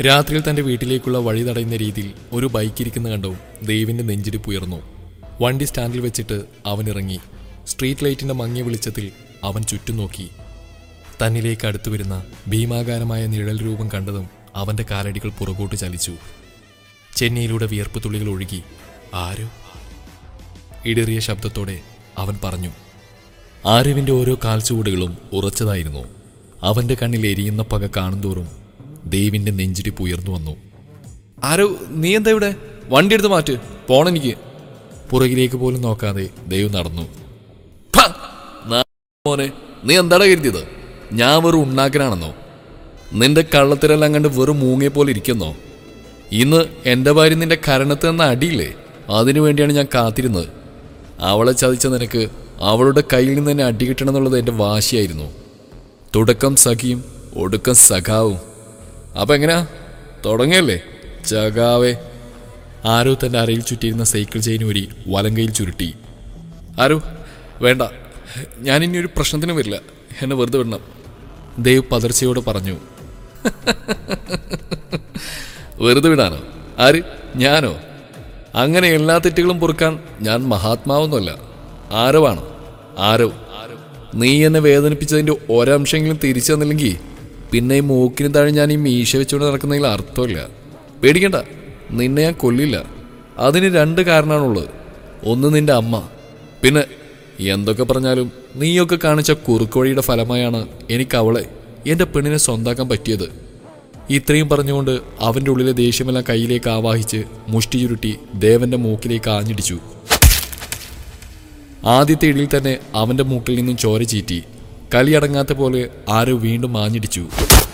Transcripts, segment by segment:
രാത്രിയിൽ തന്റെ വീട്ടിലേക്കുള്ള വഴി തടയുന്ന രീതിയിൽ ഒരു ബൈക്ക് ഇരിക്കുന്ന കണ്ടവും ദേവിന്റെ നെഞ്ചിടിപ്പ് ഉയർന്നു വണ്ടി സ്റ്റാൻഡിൽ വെച്ചിട്ട് അവൻ ഇറങ്ങി സ്ട്രീറ്റ് ലൈറ്റിന്റെ മങ്ങിയ വെളിച്ചത്തിൽ അവൻ ചുറ്റും നോക്കി തന്നിലേക്ക് അടുത്തു വരുന്ന ഭീമാകാരമായ നിഴൽ രൂപം കണ്ടതും അവന്റെ കാലടികൾ പുറകോട്ട് ചലിച്ചു ചെന്നൈയിലൂടെ വിയർപ്പ് തുള്ളികൾ ഒഴുകി ആരോ ഇടറിയ ശബ്ദത്തോടെ അവൻ പറഞ്ഞു ആരവിന്റെ ഓരോ കാൽച്ചുവടുകളും ഉറച്ചതായിരുന്നു അവന്റെ കണ്ണിൽ എരിയുന്ന പക കാണുന്തോറും ദേവിന്റെ നെഞ്ചിടിപ്പ് ഉയർന്നു വന്നു ആരോ നീ എന്താ ഇവിടെ വണ്ടി എടുത്ത് മാറ്റ് പോണെനിക്ക് പുറകിലേക്ക് പോലും നോക്കാതെ ദേവ് നടന്നു ഫ! നാ- മോനെ നീ എന്താടാ കരുതിയത് ഞാൻ വെറും ഉണ്ടാക്കനാണെന്നോ നിന്റെ കള്ളത്തിരെല്ലാം കണ്ട് വെറും മൂങ്ങിയെ പോലെ ഇരിക്കുന്നോ ഇന്ന് എൻ്റെ ഭാര്യ നിന്റെ കരണത്ത് തന്ന അടിയില്ലേ അതിനു വേണ്ടിയാണ് ഞാൻ കാത്തിരുന്നത് അവളെ ചതിച്ച നിനക്ക് അവളുടെ കയ്യിൽ നിന്ന് തന്നെ അടി കിട്ടണം എന്നുള്ളത് എൻ്റെ വാശിയായിരുന്നു തുടക്കം സഖിയും ഒടുക്കം സഖാവും അപ്പൊ എങ്ങനെയാ തുടങ്ങിയല്ലേ ചകാവേ ആരോ തന്റെ അരയിൽ ചുറ്റിയിരുന്ന സൈക്കിൾ ചെയിൻ ഊരി വലങ്കയിൽ ചുരുട്ടി ആരോ വേണ്ട ഞാൻ ഇനി ഒരു പ്രശ്നത്തിന് വരില്ല എന്നെ വെറുതെ വിടണം ദേവ് പതർച്ചയോട് പറഞ്ഞു വെറുതെ വിടാനോ ആര് ഞാനോ അങ്ങനെ എല്ലാ തെറ്റുകളും പൊറുക്കാൻ ഞാൻ മഹാത്മാവൊന്നുമല്ല ആരവാണോ ആരോ നീ എന്നെ വേദനിപ്പിച്ചതിന്റെ ഒരംശമെങ്കിലും തിരിച്ചു തന്നില്ലെങ്കിൽ പിന്നെ ഈ മൂക്കിന് താഴെ ഞാൻ ഈ മീശ വെച്ചുകൊണ്ട് നടക്കുന്നതിൽ അർത്ഥമില്ല പേടിക്കണ്ട നിന്നെ ഞാൻ കൊല്ലില്ല അതിന് രണ്ട് കാരണമാണുള്ളത് ഒന്ന് നിന്റെ അമ്മ പിന്നെ എന്തൊക്കെ പറഞ്ഞാലും നീയൊക്കെ കാണിച്ച കുറുക്കുവഴിയുടെ ഫലമായാണ് എനിക്ക് അവളെ എന്റെ പെണ്ണിനെ സ്വന്താക്കാൻ പറ്റിയത് ഇത്രയും പറഞ്ഞുകൊണ്ട് അവന്റെ ഉള്ളിലെ ദേഷ്യമെല്ലാം കയ്യിലേക്ക് ആവാഹിച്ച് മുഷ്ടി ചുരുട്ടി ദേവന്റെ മൂക്കിലേക്ക് ആഞ്ഞിടിച്ചു ആദ്യത്തെ ഇടിയിൽ തന്നെ അവന്റെ മൂക്കിൽ നിന്നും ചോര ചീറ്റി കലിയടങ്ങാത്ത പോലെ ആരോ വീണ്ടും ആഞ്ഞിടിച്ചു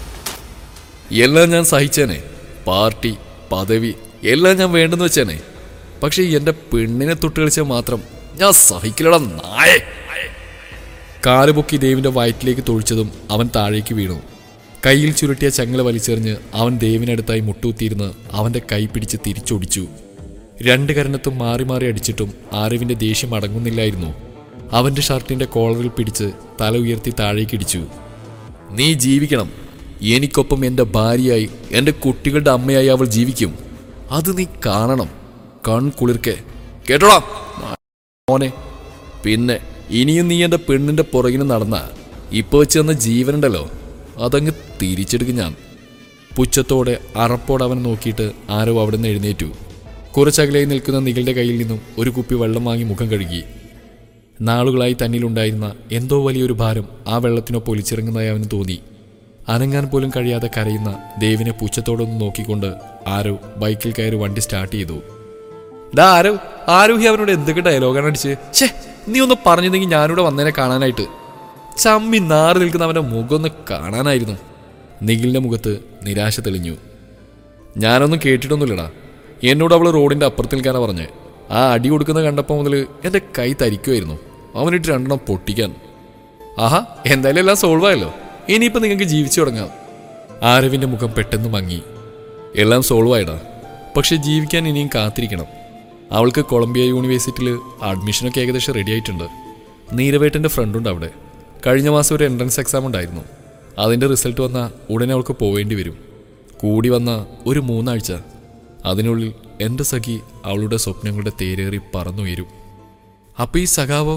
എല്ലാം ഞാൻ സഹിച്ചേനെ പാർട്ടി പദവി എല്ലാം ഞാൻ വേണ്ടെന്ന് വെച്ചേനെ പക്ഷെ എന്റെ പെണ്ണിനെ തൊട്ട് കളിച്ചാൽ മാത്രം ഞാൻ സഹിക്കില്ലടാ നായേ കാലുപൊക്കി ദേവിന്റെ വയറ്റിലേക്ക് തൊഴിച്ചതും അവൻ താഴേക്ക് വീണു കയ്യിൽ ചുരുട്ടിയ ചങ്ങല വലിച്ചെറിഞ്ഞ് അവൻ ദേവിനടുത്തായി മുട്ടൂത്തിയിരുന്ന് അവന്റെ കൈ പിടിച്ച് തിരിച്ചൊടിച്ചു രണ്ട് കരണത്തും മാറി മാറി അടിച്ചിട്ടും ആരവിന്റെ ദേഷ്യം അടങ്ങുന്നില്ലായിരുന്നു അവന്റെ ഷർട്ടിന്റെ കോളറിൽ പിടിച്ച് തല ഉയർത്തി താഴേക്കിടിച്ചു നീ ജീവിക്കണം എനിക്കൊപ്പം എന്റെ ഭാര്യയായി എന്റെ കുട്ടികളുടെ അമ്മയായി അവൾ ജീവിക്കും അത് നീ കാണണം കൺകുളിർക്കെ കേട്ടോടാ മോനെ പിന്നെ ഇനിയും നീ എന്റെ പെണ്ണിന്റെ പുറകിന് നടന്ന ഇപ്പൊ വെച്ച് തന്ന ജീവനുണ്ടല്ലോ അതങ്ങ് തിരിച്ചെടുക്കും ഞാൻ പുച്ഛത്തോടെ അറപ്പോടെ അവൻ നോക്കിയിട്ട് ആരോ അവിടെ നിന്ന് എഴുന്നേറ്റു കുറച്ചകലായി നിൽക്കുന്ന നികളുടെ കയ്യിൽ നിന്നും ഒരു കുപ്പി വെള്ളം വാങ്ങി മുഖം കഴുകി നാളുകളായി തന്നിലുണ്ടായിരുന്ന എന്തോ വലിയൊരു ഭാരം ആ വെള്ളത്തിനൊപ്പം ഒലിച്ചിറങ്ങുന്നതായി അവന് തോന്നി അനങ്ങാൻ പോലും കഴിയാതെ കരയുന്ന ദേവിനെ പുച്ഛത്തോടൊന്ന് നോക്കിക്കൊണ്ട് ആരോ ബൈക്കിൽ കയറി വണ്ടി സ്റ്റാർട്ട് ചെയ്തു ഡാ ആരോ ആരോഹി അവനോട് എന്തൊക്കെ ഡയലോഗാണ് അടിച്ച് ഛേ നീ ഒന്ന് പറഞ്ഞിരുന്നെങ്കിൽ ഞാനിവിടെ വന്നതിനെ കാണാനായിട്ട് ചമ്മി നാറി നിൽക്കുന്ന അവന്റെ മുഖം ഒന്ന് കാണാനായിരുന്നു നിഖിലിന്റെ മുഖത്ത് നിരാശ തെളിഞ്ഞു ഞാനൊന്നും കേട്ടിട്ടൊന്നുമില്ലടാ എന്നോട് അവൾ റോഡിന്റെ അപ്പുറത്ത് നിൽക്കാനാ പറഞ്ഞേ ആ അടി കൊടുക്കുന്ന കണ്ടപ്പോൾ മുതൽ എന്റെ കൈ തരിക്കുമായിരുന്നു അവനിട്ട് രണ്ടെണ്ണം പൊട്ടിക്കാൻ ആഹാ എന്തായാലും എല്ലാം സോൾവ് ആയല്ലോ ഇനിയിപ്പോൾ നിങ്ങൾക്ക് ജീവിച്ചു തുടങ്ങാം ആരവിന്റെ മുഖം പെട്ടെന്ന് മങ്ങി എല്ലാം സോൾവ് ആയടാ പക്ഷെ ജീവിക്കാൻ ഇനിയും കാത്തിരിക്കണം അവൾക്ക് കൊളംബിയ യൂണിവേഴ്സിറ്റിയിൽ അഡ്മിഷനൊക്കെ ഏകദേശം റെഡി ആയിട്ടുണ്ട് നീരവേട്ടൻ്റെ ഫ്രണ്ടുണ്ട് അവിടെ കഴിഞ്ഞ മാസം ഒരു എൻട്രൻസ് എക്സാം ഉണ്ടായിരുന്നു അതിൻ്റെ റിസൾട്ട് വന്നാൽ ഉടനെ അവൾക്ക് പോവേണ്ടി വരും കൂടി വന്ന ഒരു മൂന്നാഴ്ച അതിനുള്ളിൽ എൻ്റെ സഖി അവളുടെ സ്വപ്നങ്ങളുടെ തേരേറി പറന്നുയരും അപ്പോൾ ഈ സഖാവോ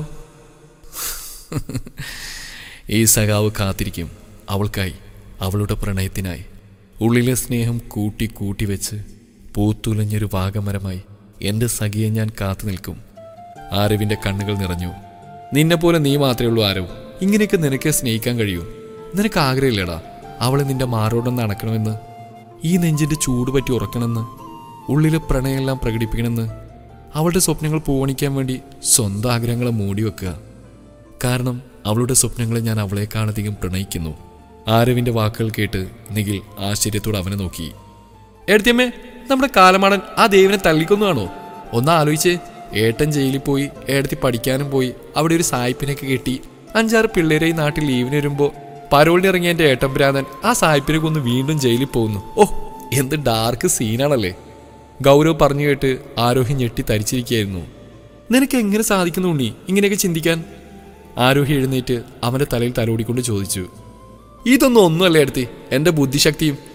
ഈ സഖാവ് കാത്തിരിക്കും അവൾക്കായി അവളുടെ പ്രണയത്തിനായി ഉള്ളിലെ സ്നേഹം കൂട്ടി കൂട്ടി വെച്ച് പൂത്തുലഞ്ഞൊരു വാഗമരമായി എൻ്റെ സഖിയെ ഞാൻ കാത്തു നിൽക്കും ആരവിൻ്റെ കണ്ണുകൾ നിറഞ്ഞു നിന്നെപ്പോലെ നീ മാത്രമേ ഉള്ളൂ ആരവ് ഇങ്ങനെയൊക്കെ നിനക്ക് സ്നേഹിക്കാൻ കഴിയൂ നിനക്ക് ആഗ്രഹമില്ലടാ അവളെ നിന്റെ മാറോടൊന്ന് അണക്കണമെന്ന് ഈ നെഞ്ചിൻ്റെ ചൂട് പറ്റി ഉറക്കണമെന്ന് ഉള്ളിലെ പ്രണയമെല്ലാം പ്രകടിപ്പിക്കണമെന്ന് അവളുടെ സ്വപ്നങ്ങൾ പൂവണിക്കാൻ വേണ്ടി സ്വന്തം ആഗ്രഹങ്ങളെ മൂടി വെക്കുക കാരണം അവളുടെ സ്വപ്നങ്ങളെ ഞാൻ അവളെക്കാളധികം പ്രണയിക്കുന്നു ആരവിന്റെ വാക്കുകൾ കേട്ട് നിഖിൽ ആശ്ചര്യത്തോടെ അവനെ നോക്കി എടുത്തിയമ്മേ നമ്മുടെ കാലമാടൻ ആ ദേവിനെ തള്ളിക്കൊന്നുവാണോ ഒന്ന് ആലോചിച്ചേ ഏട്ടൻ ജയിലിൽ പോയി ഏടത്തി പഠിക്കാനും പോയി അവിടെ ഒരു സായിപ്പിനൊക്കെ കെട്ടി അഞ്ചാറ് പിള്ളേരെ ഈ നാട്ടിൽ ലീവിന് വരുമ്പോ പരോളിന് ഇറങ്ങിയ എന്റെ ഏട്ടൻ ഭ്രാന്തൻ ആ സായിപ്പിനെ കൊന്ന് വീണ്ടും ജയിലിൽ പോകുന്നു ഓ എന്ത് ഡാർക്ക് സീനാണല്ലേ ഗൗരവ് പറഞ്ഞു കേട്ട് ആരോഹി ഞെട്ടി തരിച്ചിരിക്കുകയായിരുന്നു നിനക്ക് എങ്ങനെ സാധിക്കുന്നു ഉണ്ണി ഇങ്ങനെയൊക്കെ ചിന്തിക്കാൻ ആരോഹി എഴുന്നേറ്റ് അവന്റെ തലയിൽ തലോടിക്കൊണ്ട് ചോദിച്ചു ഇതൊന്നും ഒന്നുമല്ല എടുത്തി എന്റെ ബുദ്ധിശക്തിയും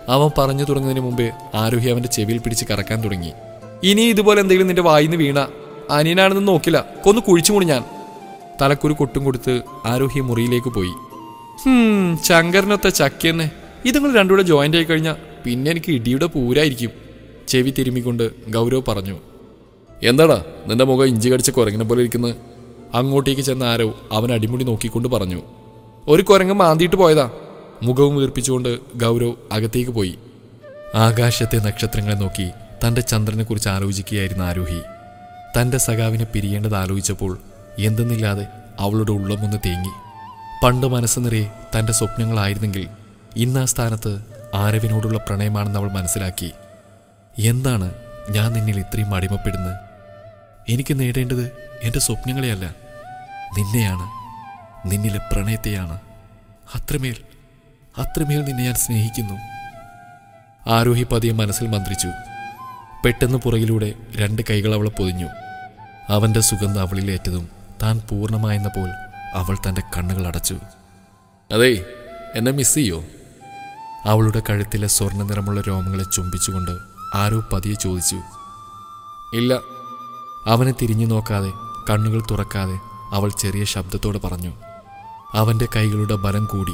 അവൻ പറഞ്ഞു തുടങ്ങുന്നതിന് മുമ്പേ ആരോഹി അവന്റെ ചെവിയിൽ പിടിച്ച് കറക്കാൻ തുടങ്ങി ഇനി ഇതുപോലെ എന്തെങ്കിലും നിന്റെ വായിന്ന് വീണ അനിയനാണെന്ന് നോക്കില്ല കൊന്നു കുഴിച്ചു മുടി ഞാൻ തലക്കൊരു കൊട്ടും കൊടുത്ത് ആരോഹി മുറിയിലേക്ക് പോയി ഹും ശങ്കരനൊത്ത ചക്കന്നെ ഇതുങ്ങൾ രണ്ടുകൂടെ ജോയിന്റ് ആയി കഴിഞ്ഞാൽ പിന്നെ എനിക്ക് ഇടിയുടെ പൂരായിരിക്കും ചെവി തിരുമ്മിക്കൊണ്ട് ഗൗരവ് പറഞ്ഞു എന്താടാ നിന്റെ മുഖം ഇഞ്ചി കടിച്ച കുരങ്ങിനെ പോലെ ഇരിക്കുന്നത് അങ്ങോട്ടേക്ക് ചെന്ന ആരോ അവൻ അടിമുടി നോക്കിക്കൊണ്ട് പറഞ്ഞു ഒരു കുരങ്ങ് മാന്തിയിട്ട് പോയതാ മുഖവും വീർപ്പിച്ചുകൊണ്ട് ഗൗരവ് അകത്തേക്ക് പോയി ആകാശത്തെ നക്ഷത്രങ്ങളെ നോക്കി തന്റെ ചന്ദ്രനെക്കുറിച്ച് ആലോചിക്കുകയായിരുന്ന ആരോഹി തന്റെ സഖാവിനെ പിരിയേണ്ടത് ആലോചിച്ചപ്പോൾ എന്തെന്നില്ലാതെ അവളുടെ ഉള്ളമൊന്ന് തേങ്ങി പണ്ട് മനസ്സ് നിറയെ തന്റെ സ്വപ്നങ്ങളായിരുന്നെങ്കിൽ ഇന്ന് ആ സ്ഥാനത്ത് ആരവിനോടുള്ള പ്രണയമാണെന്ന് അവൾ മനസ്സിലാക്കി എന്താണ് ഞാൻ നിന്നിൽ ഇത്രയും അടിമപ്പെടുന്നത് എനിക്ക് നേടേണ്ടത് എൻ്റെ സ്വപ്നങ്ങളെയല്ല നിന്നെയാണ് നിന്നിലെ പ്രണയത്തെയാണ് അത്രമേൽ അത്രമേൽ നിന്നെ ഞാൻ സ്നേഹിക്കുന്നു ആരോഹി പതിയെ മനസ്സിൽ മന്ത്രിച്ചു പെട്ടെന്ന് പുറകിലൂടെ രണ്ട് കൈകൾ അവളെ പൊതിഞ്ഞു അവന്റെ സുഗന്ധം അവളിലേറ്റതും താൻ പൂർണ്ണമായെന്ന പോൽ അവൾ തന്റെ കണ്ണുകൾ അടച്ചു അതേ എന്നെ മിസ് ചെയ്യോ അവളുടെ കഴുത്തിലെ സ്വർണ്ണ നിറമുള്ള രോമങ്ങളെ ചുംബിച്ചുകൊണ്ട് ആരോ പതിയെ ചോദിച്ചു ഇല്ല അവനെ തിരിഞ്ഞു നോക്കാതെ കണ്ണുകൾ തുറക്കാതെ അവൾ ചെറിയ ശബ്ദത്തോടെ പറഞ്ഞു അവന്റെ കൈകളുടെ ബലം കൂടി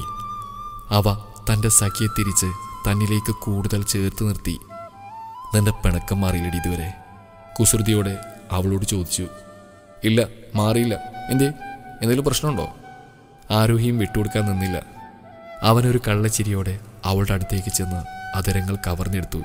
അവ തന്റെ സഖിയെ തിരിച്ച് തന്നിലേക്ക് കൂടുതൽ ചേർത്ത് നിർത്തി നിന്റെ പിണക്കം മാറിയില്ലടി ഇതുവരെ കുസൃതിയോടെ അവളോട് ചോദിച്ചു ഇല്ല മാറിയില്ല എന്തേ എന്തെങ്കിലും പ്രശ്നമുണ്ടോ ആരോഹിയും വിട്ടുകൊടുക്കാൻ നിന്നില്ല അവനൊരു കള്ളച്ചിരിയോടെ അവളുടെ അടുത്തേക്ക് ചെന്ന് അതരങ്ങൾ കവർന്നെടുത്തു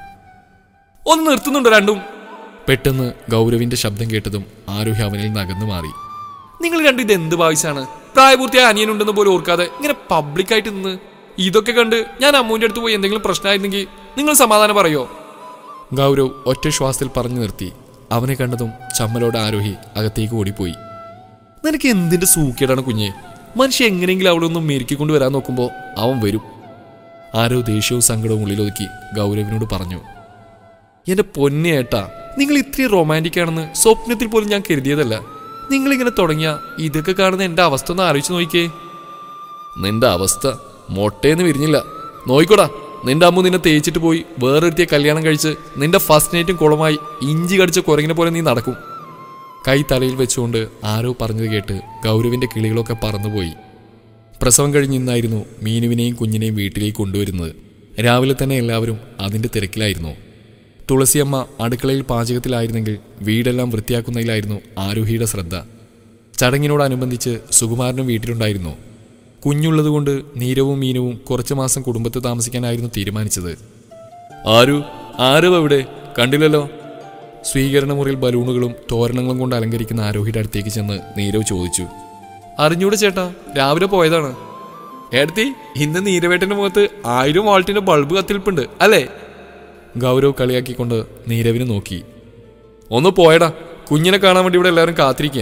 ഒന്ന് നിർത്തുന്നുണ്ടോ രണ്ടും പെട്ടെന്ന് ഗൗരവിന്റെ ശബ്ദം കേട്ടതും ആരോഹി അവനിൽ നകന്നു മാറി നിങ്ങൾ രണ്ടും ഇത് എന്ത് ഭാവിച്ചാണ് പ്രായപൂർത്തിയായ അനിയനുണ്ടെന്ന് പോലും ഓർക്കാതെ ഇങ്ങനെ പബ്ലിക്കായിട്ട് നിന്ന് ഇതൊക്കെ കണ്ട് ഞാൻ അമ്മൂന്റെ അടുത്ത് പോയി എന്തെങ്കിലും പ്രശ്നമായിരുന്നെങ്കിൽ നിങ്ങൾ സമാധാനം പറയോ ഗൗരവ് ഒറ്റ ശ്വാസത്തിൽ പറഞ്ഞു നിർത്തി അവനെ കണ്ടതും ചമ്മലോടെ ആരോഹി അകത്തേക്ക് ഓടിപ്പോയി നിനക്ക് എന്തിന്റെ സൂക്കേടാണ് കുഞ്ഞെ മനുഷ്യ എങ്ങനെയെങ്കിലും അവിടെ ഒന്നും മെരുക്കിക്കൊണ്ട് വരാൻ നോക്കുമ്പോൾ അവൻ വരും ആരോ ദേഷ്യവും സങ്കടവും ഉള്ളിലൊതുക്കി ഗൗരവിനോട് പറഞ്ഞു എന്റെ പൊന്നേട്ടാ നിങ്ങൾ ഇത്രയും റൊമാൻറ്റിക് ആണെന്ന് സ്വപ്നത്തിൽ പോലും ഞാൻ കരുതിയതല്ല നിങ്ങളിങ്ങനെ തുടങ്ങിയ ഇതൊക്കെ കാണുന്ന എന്റെ അവസ്ഥ ഒന്ന് ആലോചിച്ച് നോക്കിക്കേ നിന്റെ അവസ്ഥ മൊട്ടേന്ന് വിരിഞ്ഞില്ല നോയിക്കോടാ നിന്റെ അമ്മ നിന്നെ തേച്ചിട്ട് പോയി വേറൊരുത്തിയെ കല്യാണം കഴിച്ച് നിന്റെ ഫസ്റ്റ് നൈറ്റും കുളമായി ഇഞ്ചി കടിച്ച കുരങ്ങിനെ പോലെ നീ നടക്കും കൈ തലയിൽ വെച്ചുകൊണ്ട് ആരോ പറഞ്ഞത് കേട്ട് ഗൗരവിന്റെ കിളികളൊക്കെ പറന്നുപോയി പ്രസവം കഴിഞ്ഞിന്നായിരുന്നു മീനുവിനെയും കുഞ്ഞിനെയും വീട്ടിലേക്ക് കൊണ്ടുവരുന്നത് രാവിലെ തന്നെ എല്ലാവരും അതിന്റെ തിരക്കിലായിരുന്നു തുളസിയമ്മ അടുക്കളയിൽ പാചകത്തിലായിരുന്നെങ്കിൽ വീടെല്ലാം വൃത്തിയാക്കുന്നതിലായിരുന്നു ആരോഹിയുടെ ശ്രദ്ധ ചടങ്ങിനോടനുബന്ധിച്ച് സുകുമാരനും വീട്ടിലുണ്ടായിരുന്നു കുഞ്ഞുള്ളതുകൊണ്ട് നീരവും മീനവും കുറച്ചു മാസം കുടുംബത്ത് താമസിക്കാനായിരുന്നു തീരുമാനിച്ചത് ആരു ആരും അവിടെ കണ്ടില്ലല്ലോ സ്വീകരണ മുറിയിൽ ബലൂണുകളും തോരണങ്ങളും കൊണ്ട് അലങ്കരിക്കുന്ന ആരോഹിയുടെ അടുത്തേക്ക് ചെന്ന് നീരവ് ചോദിച്ചു അറിഞ്ഞൂടെ ചേട്ടാ രാവിലെ പോയതാണ് ഏടത്തി ഇന്ന് നീരവേട്ടന്റെ മുഖത്ത് ആയിരം വാൾട്ടിന്റെ ബൾബ് കത്തിരിപ്പുണ്ട് അല്ലേ ഗൗരവ് കളിയാക്കിക്കൊണ്ട് നീരവിനെ നോക്കി ഒന്ന് പോയടാ കുഞ്ഞിനെ കാണാൻ വേണ്ടി ഇവിടെ എല്ലാവരും കാത്തിരിക്കുക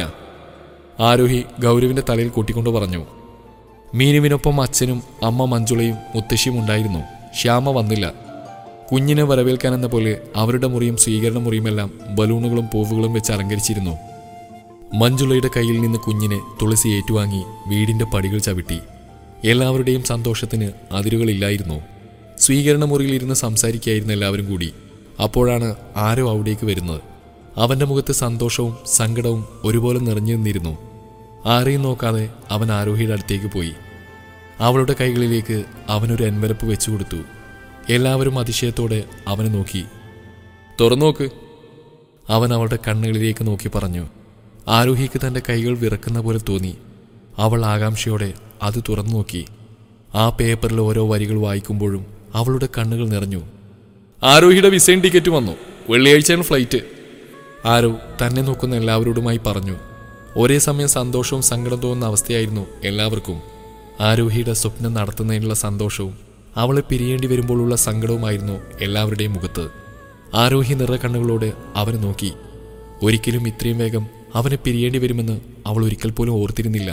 ആരോഹി ഗൗരവിന്റെ തലയിൽ കൂട്ടിക്കൊണ്ട് പറഞ്ഞു മീനുവിനൊപ്പം അച്ഛനും അമ്മ മഞ്ജുളയും മുത്തശ്ശിയും ഉണ്ടായിരുന്നു ശ്യാമ വന്നില്ല കുഞ്ഞിനെ വരവേൽക്കാനെന്ന പോലെ അവരുടെ മുറിയും സ്വീകരണ മുറിയുമെല്ലാം ബലൂണുകളും പൂവുകളും വെച്ച് അലങ്കരിച്ചിരുന്നു മഞ്ജുളയുടെ കയ്യിൽ നിന്ന് കുഞ്ഞിനെ തുളസി ഏറ്റുവാങ്ങി വീടിന്റെ പടികൾ ചവിട്ടി എല്ലാവരുടെയും സന്തോഷത്തിന് അതിരുകളില്ലായിരുന്നു സ്വീകരണ മുറിയിലിരുന്ന് സംസാരിക്കുകയായിരുന്നു എല്ലാവരും കൂടി അപ്പോഴാണ് ആരോ അവിടേക്ക് വരുന്നത് അവന്റെ മുഖത്ത് സന്തോഷവും സങ്കടവും ഒരുപോലെ നിറഞ്ഞു നിന്നിരുന്നു ആരെയും നോക്കാതെ അവൻ ആരോഹിയുടെ അടുത്തേക്ക് പോയി അവളുടെ കൈകളിലേക്ക് അവനൊരു എൻവലപ്പ് വെച്ചു കൊടുത്തു എല്ലാവരും അതിശയത്തോടെ അവനെ നോക്കി തുറന്നു നോക്ക് അവൻ അവളുടെ കണ്ണുകളിലേക്ക് നോക്കി പറഞ്ഞു ആരോഹിക്ക് തന്റെ കൈകൾ വിറക്കുന്ന പോലെ തോന്നി അവൾ ആകാംക്ഷയോടെ അത് തുറന്നു നോക്കി ആ പേപ്പറിൽ ഓരോ വരികൾ വായിക്കുമ്പോഴും അവളുടെ കണ്ണുകൾ നിറഞ്ഞു ആരോഹിയുടെ വിസയും ടിക്കറ്റ് വന്നു വെള്ളിയാഴ്ചയാണ് ഫ്ലൈറ്റ് ആരോ തന്നെ നോക്കുന്ന എല്ലാവരോടുമായി പറഞ്ഞു ഒരേ സമയം സന്തോഷവും സങ്കടം തോന്നുന്ന അവസ്ഥയായിരുന്നു എല്ലാവർക്കും ആരോഹിയുടെ സ്വപ്നം നടത്തുന്നതിനുള്ള സന്തോഷവും അവളെ പിരിയേണ്ടി വരുമ്പോഴുള്ള സങ്കടവുമായിരുന്നു എല്ലാവരുടെയും മുഖത്ത് ആരോഹി നിറകണ്ണുകളോടെ അവനെ നോക്കി ഒരിക്കലും ഇത്രയും വേഗം അവനെ പിരിയേണ്ടി വരുമെന്ന് അവൾ ഒരിക്കൽ പോലും ഓർത്തിരുന്നില്ല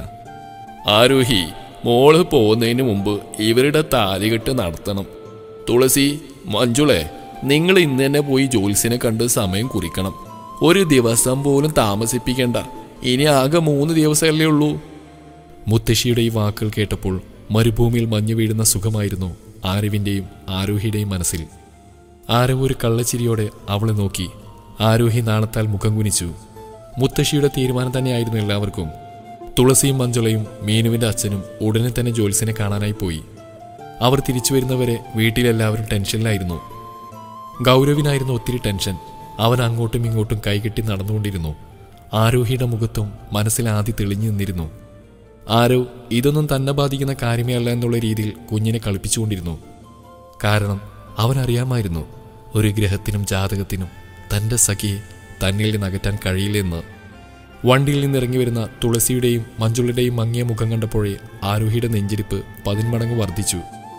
ആരോഹി മോള് പോകുന്നതിന് മുമ്പ് ഇവരുടെ താലികെട്ട് നടത്തണം തുളസി മഞ്ജുളെ നിങ്ങൾ ഇന്ന് തന്നെ പോയി ജോത്സ്യനെ കണ്ട് സമയം കുറിക്കണം ഒരു ദിവസം പോലും താമസിപ്പിക്കണ്ട ഇനി ആകെ മൂന്ന് ദിവസമല്ലേ ഉള്ളൂ മുത്തശ്ശിയുടെ ഈ വാക്കുകൾ കേട്ടപ്പോൾ മരുഭൂമിയിൽ മഞ്ഞു വീഴുന്ന സുഖമായിരുന്നു ആരവിൻ്റെയും ആരോഹിയുടെയും മനസ്സിൽ ആരവ് ഒരു കള്ളച്ചിരിയോടെ അവളെ നോക്കി ആരോഹി നാണത്താൽ മുഖം കുനിച്ചു മുത്തശ്ശിയുടെ തീരുമാനം തന്നെയായിരുന്നു എല്ലാവർക്കും തുളസിയും മഞ്ജുളയും മീനുവിൻ്റെ അച്ഛനും ഉടനെ തന്നെ ജോത്സ്യനെ കാണാനായി പോയി അവർ തിരിച്ചു വരുന്നവരെ വീട്ടിലെല്ലാവരും ടെൻഷനിലായിരുന്നു ഗൗരവിനായിരുന്നു ഒത്തിരി ടെൻഷൻ അവൻ അങ്ങോട്ടും ഇങ്ങോട്ടും കൈകെട്ടി നടന്നുകൊണ്ടിരുന്നു ആരോഹിയുടെ മുഖത്തും മനസ്സിൽ ആദ്യം തെളിഞ്ഞു നിന്നിരുന്നു ആരോ ഇതൊന്നും തന്നെ ബാധിക്കുന്ന കാര്യമേ അല്ല എന്നുള്ള രീതിയിൽ കുഞ്ഞിനെ കളിപ്പിച്ചുകൊണ്ടിരുന്നു കാരണം അവൻ അറിയാമായിരുന്നു ഒരു ഗ്രഹത്തിനും ജാതകത്തിനും തൻ്റെ സഖിയെ തന്നിൽ നിന്ന് അകറ്റാൻ കഴിയില്ലെന്ന് വണ്ടിയിൽ നിന്നിറങ്ങി വരുന്ന തുളസിയുടെയും മഞ്ജുളുടെയും മങ്ങിയ മുഖം കണ്ടപ്പോഴേ ആരോഹിയുടെ നെഞ്ചിരിപ്പ് പതിന്മടങ്ങ് വർദ്ധിച്ചു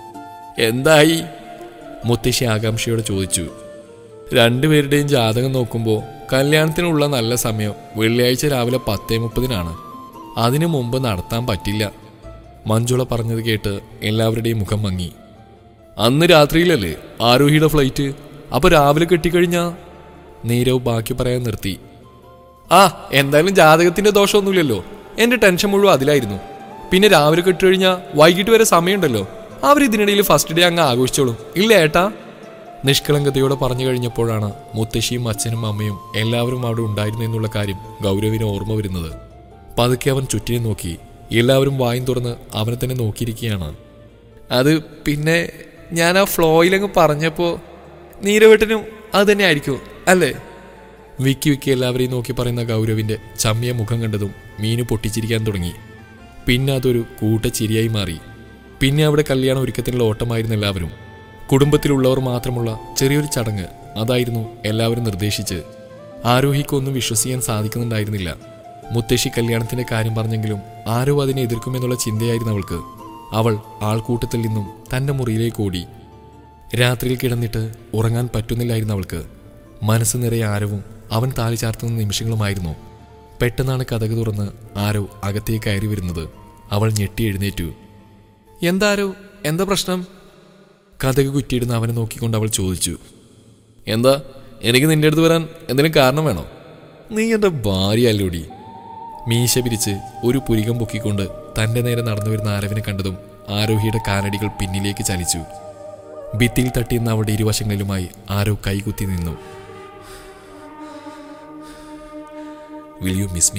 എന്തായി മുത്തശ്ശി ആകാംക്ഷയോടെ ചോദിച്ചു രണ്ടുപേരുടെയും ജാതകം നോക്കുമ്പോൾ കല്യാണത്തിനുള്ള നല്ല സമയം വെള്ളിയാഴ്ച രാവിലെ പത്തേ മുപ്പതിനാണ് അതിനു മുമ്പ് നടത്താൻ പറ്റില്ല മഞ്ജുള പറഞ്ഞത് കേട്ട് എല്ലാവരുടെയും മുഖം മങ്ങി അന്ന് രാത്രിയിലല്ലേ ആരോഹിയുടെ ഫ്ലൈറ്റ് അപ്പൊ രാവിലെ കെട്ടിക്കഴിഞ്ഞാ നീരവ് ബാക്കി പറയാൻ നിർത്തി ആ എന്തായാലും ജാതകത്തിന്റെ ദോഷമൊന്നുമില്ലല്ലോ എന്റെ ടെൻഷൻ മുഴുവൻ അതിലായിരുന്നു പിന്നെ രാവിലെ കെട്ടുകഴിഞ്ഞാൽ വൈകിട്ട് വരെ സമയമുണ്ടല്ലോ അവർ ഇതിനിടയിൽ ഫസ്റ്റ് ഡേ അങ്ങ് ആഘോഷിച്ചോളും ഇല്ല ഏട്ടാ നിഷ്കളങ്കതയോടെ പറഞ്ഞു കഴിഞ്ഞപ്പോഴാണ് മുത്തശ്ശിയും അച്ഛനും അമ്മയും എല്ലാവരും അവിടെ ഉണ്ടായിരുന്നു എന്നുള്ള കാര്യം ഗൗരവിന് ഓർമ്മ വരുന്നത് പതുക്കെ അവൻ ചുറ്റിനെ നോക്കി എല്ലാവരും വായും തുറന്ന് അവനെ തന്നെ നോക്കിയിരിക്കുകയാണ് അത് പിന്നെ ഞാൻ ആ ഫ്ലോയിലങ്ങ് പറഞ്ഞപ്പോൾ നീരവട്ടനും അത് തന്നെ ആയിരിക്കും അല്ലേ വിക്കി വിക്കി എല്ലാവരെയും നോക്കി പറയുന്ന ഗൗരവിന്റെ ചമ്മിയ മുഖം കണ്ടതും മീന് പൊട്ടിച്ചിരിക്കാൻ തുടങ്ങി പിന്നെ അതൊരു കൂട്ടച്ചിരിയായി മാറി പിന്നെ അവിടെ കല്യാണ ഒരുക്കത്തിനുള്ള ഓട്ടമായിരുന്നു എല്ലാവരും കുടുംബത്തിലുള്ളവർ മാത്രമുള്ള ചെറിയൊരു ചടങ്ങ് അതായിരുന്നു എല്ലാവരും നിർദ്ദേശിച്ച് ആരോഹിക്കൊന്നും വിശ്വസിക്കാൻ സാധിക്കുന്നുണ്ടായിരുന്നില്ല മുത്തശ്ശി കല്യാണത്തിന്റെ കാര്യം പറഞ്ഞെങ്കിലും ആരോ അതിനെ എതിർക്കുമെന്നുള്ള ചിന്തയായിരുന്നു അവൾക്ക് അവൾ ആൾക്കൂട്ടത്തിൽ നിന്നും തന്റെ മുറിയിലേക്ക് ഓടി രാത്രിയിൽ കിടന്നിട്ട് ഉറങ്ങാൻ പറ്റുന്നില്ലായിരുന്നു അവൾക്ക് മനസ്സ് നിറയെ ആരവും അവൻ താലി ചാർത്തുന്ന നിമിഷങ്ങളുമായിരുന്നു പെട്ടെന്നാണ് കഥക് തുറന്ന് ആരോ അകത്തേക്ക് കയറി വരുന്നത് അവൾ ഞെട്ടി എഴുന്നേറ്റു എന്താരോ എന്താ പ്രശ്നം കഥക് കുറ്റിയിടുന്ന അവനെ നോക്കിക്കൊണ്ട് അവൾ ചോദിച്ചു എന്താ എനിക്ക് നിന്റെ അടുത്ത് വരാൻ എന്തെങ്കിലും കാരണം വേണോ നീ എൻ്റെ ഭാര്യ അല്ലൂടി മീശ പിരിച്ച് ഒരു പുരികം പൊക്കിക്കൊണ്ട് തന്റെ നേരെ നടന്നു വരുന്ന ആരവിനെ കണ്ടതും ആരോഹിയുടെ കാലടികൾ പിന്നിലേക്ക് ചലിച്ചു ഭിത്തിയിൽ തട്ടിയുന്ന അവളുടെ ഇരുവശങ്ങളിലുമായി ആരോ കൈകുത്തി നിന്നു വിൽ യു മിസ് മീ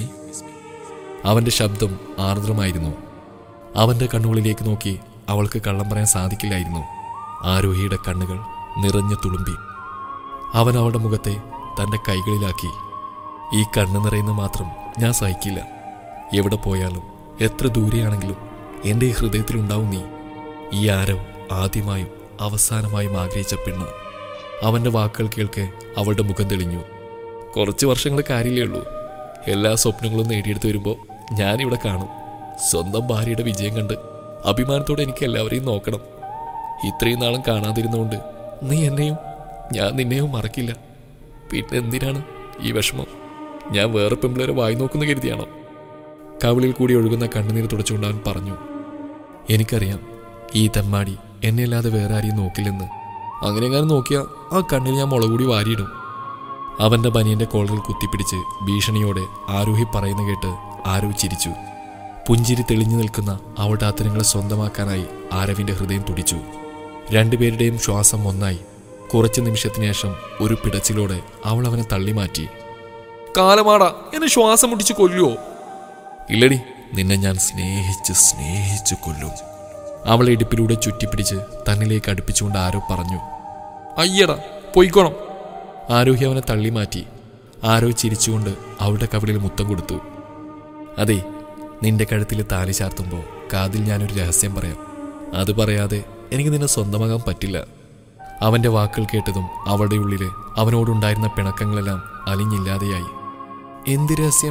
അവന്റെ ശബ്ദം ആർദ്രമായിരുന്നു അവന്റെ കണ്ണുകളിലേക്ക് നോക്കി അവൾക്ക് കള്ളം പറയാൻ സാധിക്കില്ലായിരുന്നു ആരോഹിയുടെ കണ്ണുകൾ നിറഞ്ഞു തുളുമ്പി അവൻ അവളുടെ മുഖത്തെ തന്റെ കൈകളിലാക്കി ഈ കണ്ണ് നിറയുന്ന മാത്രം ഞാൻ സഹിക്കില്ല എവിടെ പോയാലും എത്ര ദൂരെയാണെങ്കിലും എൻ്റെ ഈ ഹൃദയത്തിലുണ്ടാവും നീ ഈ ആരവ് ആദ്യമായും അവസാനമായും ആഗ്രഹിച്ച പെണ്ണ് അവന്റെ വാക്കുകൾ കേൾക്കെ അവളുടെ മുഖം തെളിഞ്ഞു കുറച്ച് വർഷങ്ങൾ കാര്യമില്ലേ ഉള്ളൂ എല്ലാ സ്വപ്നങ്ങളും നേടിയെടുത്ത് വരുമ്പോൾ ഞാനിവിടെ കാണും സ്വന്തം ഭാര്യയുടെ വിജയം കണ്ട് അഭിമാനത്തോടെ എനിക്ക് എല്ലാവരെയും നോക്കണം ഇത്രയും നാളും കാണാതിരുന്നുകൊണ്ട് നീ എന്നെയും ഞാൻ നിന്നെയും മറക്കില്ല പിന്നെ എന്തിനാണ് ഈ വിഷമം ഞാൻ വേറെ പെമ്പിളരെ വായി നോക്കുന്ന കരുതിയാണോ കവിളിൽ കൂടി ഒഴുകുന്ന കണ്ണുനീർ തുടച്ചുകൊണ്ട് അവൻ പറഞ്ഞു എനിക്കറിയാം ഈ തെമ്മാടി എന്നെ അല്ലാതെ വേറെ ആരെയും നോക്കില്ലെന്ന് അങ്ങനെ എങ്ങാനും നോക്കിയാൽ ആ കണ്ണിൽ ഞാൻ മുളകൂടി വാരിയിടും അവന്റെ ബനിയന്റെ കോളറിൽ കുത്തിപ്പിടിച്ച് ഭീഷണിയോടെ ആരോഹി പറയുന്ന കേട്ട് ആരോ ചിരിച്ചു പുഞ്ചിരി തെളിഞ്ഞു നിൽക്കുന്ന അവളുടെ അത്തരങ്ങളെ സ്വന്തമാക്കാനായി ആരവിന്റെ ഹൃദയം തുടിച്ചു രണ്ടുപേരുടെയും ശ്വാസം ഒന്നായി കുറച്ചു നിമിഷത്തിന് ശേഷം ഒരു പിടച്ചിലോടെ അവൾ അവനെ തള്ളി മാറ്റി കാലമാടാ എന്നെ ശ്വാസം മുട്ടിച്ച് കൊല്ലുവോ ഇല്ലടി നിന്നെ ഞാൻ സ്നേഹിച്ച് സ്നേഹിച്ച് കൊല്ലും അവളെ ഇടുപ്പിലൂടെ ചുറ്റിപ്പിടിച്ച് തന്നിലേക്ക് അടുപ്പിച്ചുകൊണ്ട് ആരോ പറഞ്ഞു അയ്യടാ പൊയ്ക്കോണം ആരോഹി അവനെ തള്ളി മാറ്റി ആരോ ചിരിച്ചുകൊണ്ട് അവളുടെ കവിളിൽ മുത്തം കൊടുത്തു അതെ നിന്റെ കഴുത്തിൽ താലി ചാർത്തുമ്പോൾ കാതിൽ ഞാനൊരു രഹസ്യം പറയാം അത് പറയാതെ എനിക്ക് നിന്നെ സ്വന്തമാകാൻ പറ്റില്ല അവന്റെ വാക്കുകൾ കേട്ടതും അവളുടെ ഉള്ളില് അവനോടുണ്ടായിരുന്ന പിണക്കങ്ങളെല്ലാം അലിഞ്ഞില്ലാതെയായി എന്ത് രഹസ്യം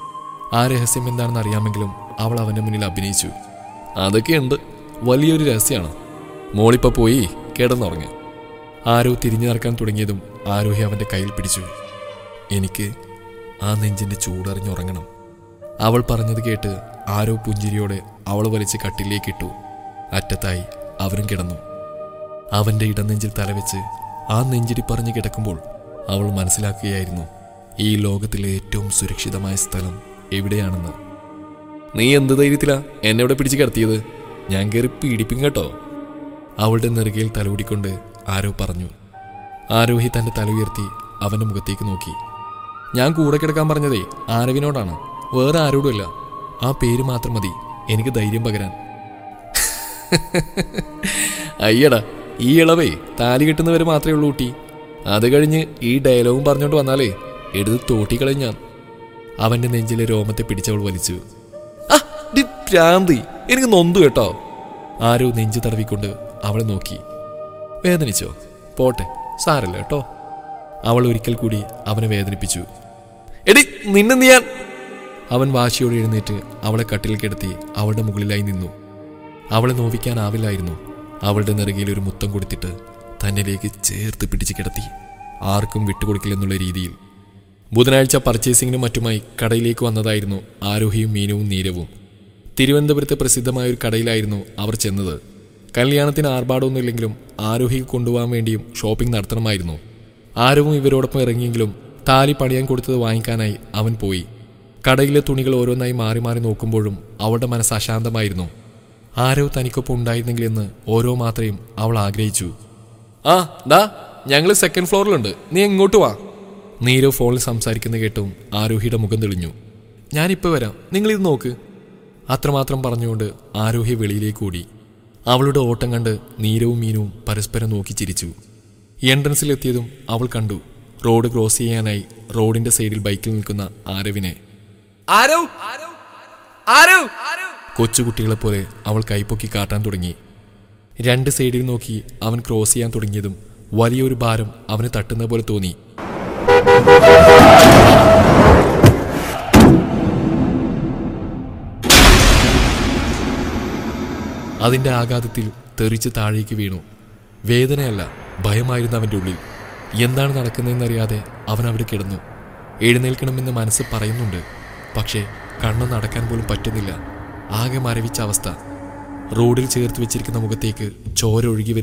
ആ രഹസ്യം എന്താണെന്ന് അറിയാമെങ്കിലും അവൾ അവന്റെ മുന്നിൽ അഭിനയിച്ചു അതൊക്കെയുണ്ട് വലിയൊരു രഹസ്യമാണ് മോളിപ്പോ പോയി കിടന്നുറങ്ങ് ആരോ തിരിഞ്ഞു നടക്കാൻ തുടങ്ങിയതും ആരോഹി അവന്റെ കയ്യിൽ പിടിച്ചു എനിക്ക് ആ നെഞ്ചിന്റെ ചൂടറിഞ്ഞുറങ്ങണം അവൾ പറഞ്ഞത് കേട്ട് ആരോ പുഞ്ചിരിയോടെ അവൾ വലിച്ച് കട്ടിലേക്ക് ഇട്ടു അറ്റത്തായി അവരും കിടന്നു അവന്റെ ഇടനെഞ്ചിൽ തലവെച്ച് ആ നെഞ്ചിടി പറഞ്ഞു കിടക്കുമ്പോൾ അവൾ മനസ്സിലാക്കുകയായിരുന്നു ഈ ലോകത്തിലെ ഏറ്റവും സുരക്ഷിതമായ സ്ഥലം എവിടെയാണെന്ന് നീ എന്ത് ധൈര്യത്തിലാ എന്നെ ഇവിടെ പിടിച്ച് കിടത്തിയത് ഞാൻ കയറി പീഡിപ്പിക്കും കേട്ടോ അവളുടെ നെറുകയിൽ തലോടിക്കൊണ്ട് ആരോ പറഞ്ഞു ആരോഹി തന്റെ തല ഉയർത്തി അവന്റെ മുഖത്തേക്ക് നോക്കി ഞാൻ കൂടെ കിടക്കാൻ പറഞ്ഞതേ ആരവിനോടാണ് വേറെ ആരോടുമല്ല ആ പേര് മാത്രം മതി എനിക്ക് ധൈര്യം പകരാൻ അയ്യടാ ഈ ഇളവേ താലി കെട്ടുന്നവരെ മാത്രമേ ഉള്ളൂ ഊട്ടി അത് കഴിഞ്ഞ് ഈ ഡയലോഗും പറഞ്ഞോണ്ട് വന്നാലേ എടുത്ത് തോട്ടിക്കളയും ഞാൻ അവന്റെ നെഞ്ചിലെ രോമത്തെ പിടിച്ചവൾ വലിച്ചു ആ ഡി ഭ്രാന്തി എനിക്ക് നൊന്തു കേട്ടോ ആരോ നെഞ്ചു തടവിക്കൊണ്ട് അവളെ നോക്കി വേദനിച്ചോ പോട്ടെ സാരല്ല കേട്ടോ അവൾ ഒരിക്കൽ കൂടി അവനെ വേദനിപ്പിച്ചു എടി നിന്നെ നീ ഞാൻ അവൻ വാശിയോടെ എഴുന്നേറ്റ് അവളെ കട്ടിൽ കിടത്തി അവളുടെ മുകളിലായി നിന്നു അവളെ നോവിക്കാനാവില്ലായിരുന്നു അവളുടെ നെറുകയിൽ ഒരു മുത്തം കൊടുത്തിട്ട് തന്നിലേക്ക് ചേർത്ത് പിടിച്ച് കിടത്തി ആർക്കും വിട്ടുകൊടുക്കില്ലെന്നുള്ള രീതിയിൽ ബുധനാഴ്ച പർച്ചേസിങ്ങിനും മറ്റുമായി കടയിലേക്ക് വന്നതായിരുന്നു ആരോഹിയും മീനവും നീരവും തിരുവനന്തപുരത്തെ പ്രസിദ്ധമായ ഒരു കടയിലായിരുന്നു അവർ ചെന്നത് കല്യാണത്തിന് ആർഭാടമൊന്നുമില്ലെങ്കിലും ആരോഹിക്ക് കൊണ്ടുപോകാൻ വേണ്ടിയും ഷോപ്പിംഗ് നടത്തണമായിരുന്നു ആരവും ഇവരോടൊപ്പം ഇറങ്ങിയെങ്കിലും താലി പണിയാൻ കൊടുത്തത് വാങ്ങിക്കാനായി അവൻ പോയി കടയിലെ തുണികൾ ഓരോന്നായി മാറി മാറി നോക്കുമ്പോഴും അവളുടെ മനസ്സ് അശാന്തമായിരുന്നു ആരോ തനിക്കൊപ്പം ഉണ്ടായിരുന്നെങ്കിലെന്ന് ഓരോ മാത്രയും അവൾ ആഗ്രഹിച്ചു ആ ഡാ ഞങ്ങൾ സെക്കൻഡ് ഫ്ലോറിലുണ്ട് നീ എങ്ങോട്ട് വാ നീരവ് ഫോണിൽ സംസാരിക്കുന്ന കേട്ടും ആരോഹിയുടെ മുഖം തെളിഞ്ഞു ഞാനിപ്പോൾ വരാം നിങ്ങളിത് നോക്ക് അത്രമാത്രം പറഞ്ഞുകൊണ്ട് ആരോഹി വെളിയിലേക്ക് ഓടി അവളുടെ ഓട്ടം കണ്ട് നീരവും മീനവും പരസ്പരം നോക്കി ചിരിച്ചു എൻട്രൻസിലെത്തിയതും അവൾ കണ്ടു റോഡ് ക്രോസ് ചെയ്യാനായി റോഡിന്റെ സൈഡിൽ ബൈക്കിൽ നിൽക്കുന്ന ആരവിനെ ആരോ ആരോ കൊച്ചുകുട്ടികളെ പോലെ അവൾ കൈപ്പൊക്കി കാട്ടാൻ തുടങ്ങി രണ്ട് സൈഡിൽ നോക്കി അവൻ ക്രോസ് ചെയ്യാൻ തുടങ്ങിയതും വലിയൊരു ഭാരം അവന് തട്ടുന്ന പോലെ തോന്നി അതിന്റെ ആഘാതത്തിൽ തെറിച്ച് താഴേക്ക് വീണു വേദനയല്ല ഭയമായിരുന്നു അവന്റെ ഉള്ളിൽ എന്താണ് നടക്കുന്നതെന്നറിയാതെ അവൻ അവിടെ കിടന്നു എഴുന്നേൽക്കണമെന്ന് മനസ്സ് പറയുന്നുണ്ട് പക്ഷേ കണ്ണു നടക്കാൻ പോലും പറ്റുന്നില്ല ആകെ മരവിച്ച അവസ്ഥ റോഡിൽ ചേർത്ത് വെച്ചിരിക്കുന്ന മുഖത്തേക്ക് ചോര ഒഴുകി വരുന്ന